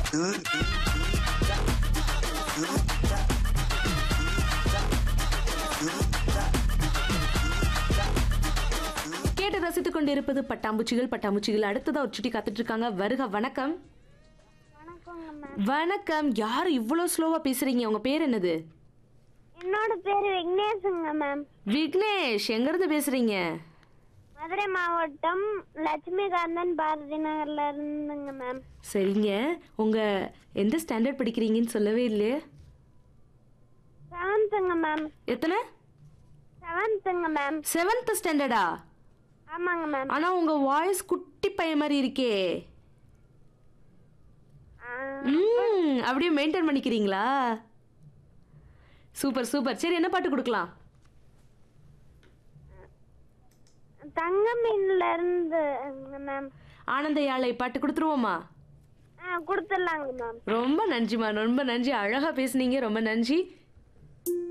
கேட்டு ரசித்துக் கொண்டிருப்பது பட்டாம்பூச்சிகள் பட்டாம்பூச்சிகள் அடுத்ததா ஒரு சுட்டி காத்துட்டு இருக்காங்க வருக வணக்கம் வணக்கங்க மேம் வணக்கம் யார் இவ்வளோ ஸ்லோவா பேசுறீங்க உங்க பேர் என்னது என்னோட பேர் விக்னேஷுங்க மேம் விக்னேஷ் எங்கிருந்து பேசுறீங்க மதுரை மாவட்டம் லட்சுமிகாந்தன் பாரதி நகர்ல இருந்துங்க மேம் சரிங்க உங்க எந்த ஸ்டாண்டர்ட் படிக்கிறீங்கன்னு சொல்லவே இல்லையே செவன்த்துங்க மேம் எத்தனை செவன்த்துங்க மேம் செவன்த் ஸ்டாண்டர்டா ஆமாங்க மேம் ஆனா உங்க வாய்ஸ் குட்டி பையன் மாதிரி இருக்கே ம் அப்படியே மெயின்டைன் பண்ணிக்கிறீங்களா சூப்பர் சூப்பர் சரி என்ன பாட்டு கொடுக்கலாம் தங்க மீன்ல இருந்து மேம் ஆனந்த யாழை பாட்டு கொடுத்துருவோமா ஆ கொடுத்துடலாங்க மேம் ரொம்ப நன்றிம்மா ரொம்ப நன்றி அழகா பேசுனீங்க ரொம்ப நன்றி